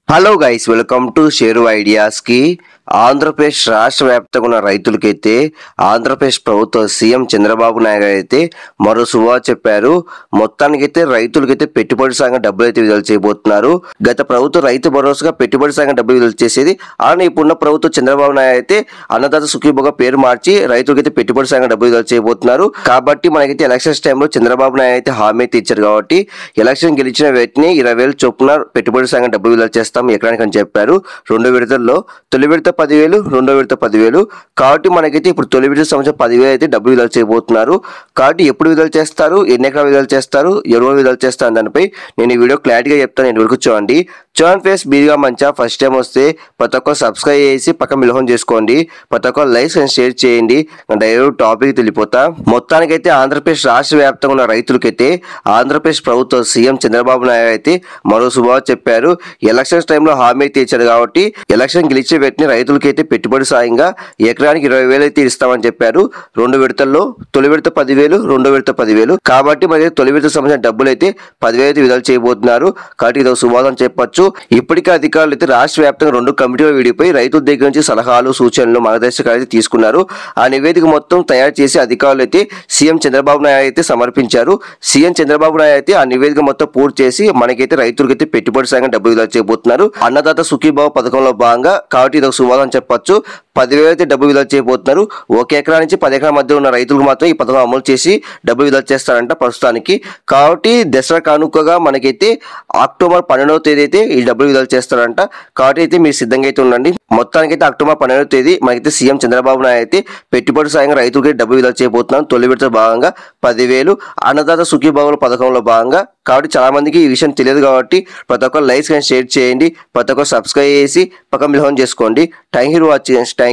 hello guys welcome to share ideas కి ఆంధ్రప్రదేశ్ రాష్ట్ర వ్యాప్తంగా ఉన్న రైతులకైతే ఆంధ్రప్రదేశ్ ప్రభుత్వ సీఎం చంద్రబాబు నాయుడు అయితే మరో శుభా చెప్పారు మొత్తానికైతే రైతులకైతే పెట్టుబడి సాగం డబ్బులు అయితే విడుదల చేయబోతున్నారు గత ప్రభుత్వం రైతు భరోసాగా పెట్టుబడి సాగం డబ్బులు విడుదల చేసేది అలానే ఇప్పుడున్న ప్రభుత్వం చంద్రబాబు నాయుడు అయితే అన్నదాత సుఖీభోగా పేరు మార్చి రైతులకైతే పెట్టుబడి సాగం డబ్బులు విడుదల చేయబోతున్నారు కాబట్టి మనకైతే ఎలక్షన్స్ టైంలో చంద్రబాబు నాయుడు అయితే హామీ అయితే ఇచ్చారు కాబట్టి ఎలక్షన్ గెలిచిన వ్యక్తిని ఇరవై వేలు చొప్పున పెట్టుబడి సంఘం డబ్బులు విడుదల చేస్తాం ఎకరానికి అని చెప్పారు రెండు విడతల్లో తొలి విడత పదివేలు రెండో విడత పదివేలు కాబట్టి మనకైతే ఇప్పుడు తొలి విడత సంవత్సరం పదివేలు అయితే డబ్బులు విడుదల చేయబోతున్నారు కాబట్టి ఎప్పుడు విడుదల చేస్తారు ఎన్ని ఎకరాలు విడుదల చేస్తారు ఎవరు విడుదల చేస్తారు దానిపై నేను ఈ వీడియో క్లారిటీగా చెప్తాను నేను వరకు చూడండి చూడండి ఫేస్ బీగా మంచిగా ఫస్ట్ టైం వస్తే ప్రతి ఒక్క సబ్స్క్రైబ్ చేసి పక్కన మిలహం చేసుకోండి ప్రతి ఒక్క లైక్స్ అండ్ షేర్ చేయండి డైరెక్ట్ టాపిక్ తెలిపోతా మొత్తానికైతే ఆంధ్రప్రదేశ్ రాష్ట్ర వ్యాప్తంగా ఉన్న రైతులకైతే ఆంధ్రప్రదేశ్ ప్రభుత్వ సీఎం చంద్రబాబు నాయుడు అయితే మరో శుభావ చెప్పారు ఎలక్షన్స్ టైంలో హామీ అయితే ఇచ్చారు కాబట్టి ఎలక్షన్ గెలిచే వ్యక్తిని రైతులకైతే పెట్టుబడి సాయంగా ఎకరానికి ఇరవై వేలు అయితే ఇస్తామని చెప్పారు రెండు విడతల్లో తొలి విడత పదివేలు రెండో విడత పదివేలు కాబట్టి మరి తొలి విడత సంబంధించిన డబ్బులు అయితే పదివేలు అయితే విడుదల చేయబోతున్నారు కాబట్టి ఇది ఒక శుభాదం చెప్పొచ్చు ఇప్పటికే అధికారులు అయితే రాష్ట్ర వ్యాప్తంగా రెండు కమిటీలు విడిపోయి రైతుల దగ్గర నుంచి సలహాలు సూచనలు మార్గదర్శకాలు అయితే తీసుకున్నారు ఆ నివేదిక మొత్తం తయారు చేసి అధికారులు అయితే సీఎం చంద్రబాబు నాయుడు అయితే సమర్పించారు సీఎం చంద్రబాబు నాయుడు అయితే ఆ నివేదిక మొత్తం పూర్తి చేసి మనకైతే రైతులకైతే పెట్టుబడి సాగం డబ్బులు విడుదల చేయబోతున్నారు అన్నదాత సుఖీభావ పథకంలో భాగంగా కాబట్టి ఇది ఒక శుభాదం చెప్పొచ్చు పదివేలు అయితే డబ్బు విడుదల చేయబోతున్నారు ఒక ఎకరా నుంచి పది ఎకరాల మధ్య ఉన్న రైతులకు మాత్రం ఈ పథకం అమలు చేసి డబ్బు విడుదల చేస్తారంట ప్రస్తుతానికి కాబట్టి దసరా కానుకగా మనకైతే అక్టోబర్ పన్నెండవ తేదీ అయితే ఈ డబ్బులు విడుదల చేస్తారంట కాబట్టి అయితే మీరు సిద్ధంగా అయితే ఉండండి మొత్తానికైతే అక్టోబర్ పన్నెండవ తేదీ మనకైతే సీఎం చంద్రబాబు నాయుడు అయితే పెట్టుబడి సాయంగా రైతులకి డబ్బు విడుదల చేయబోతున్నాం తొలి విడత భాగంగా పదివేలు అన్నదాత సుఖీభావుల పథకంలో భాగంగా కాబట్టి చాలా మందికి ఈ విషయం తెలియదు కాబట్టి ప్రతి ఒక్కరు లైక్స్ కానీ షేర్ చేయండి ప్రతి ఒక్కరు సబ్స్క్రైబ్ చేసి పక్కన మిలహం చేసుకోండి థ్యాంక్ యూ వాచింగ్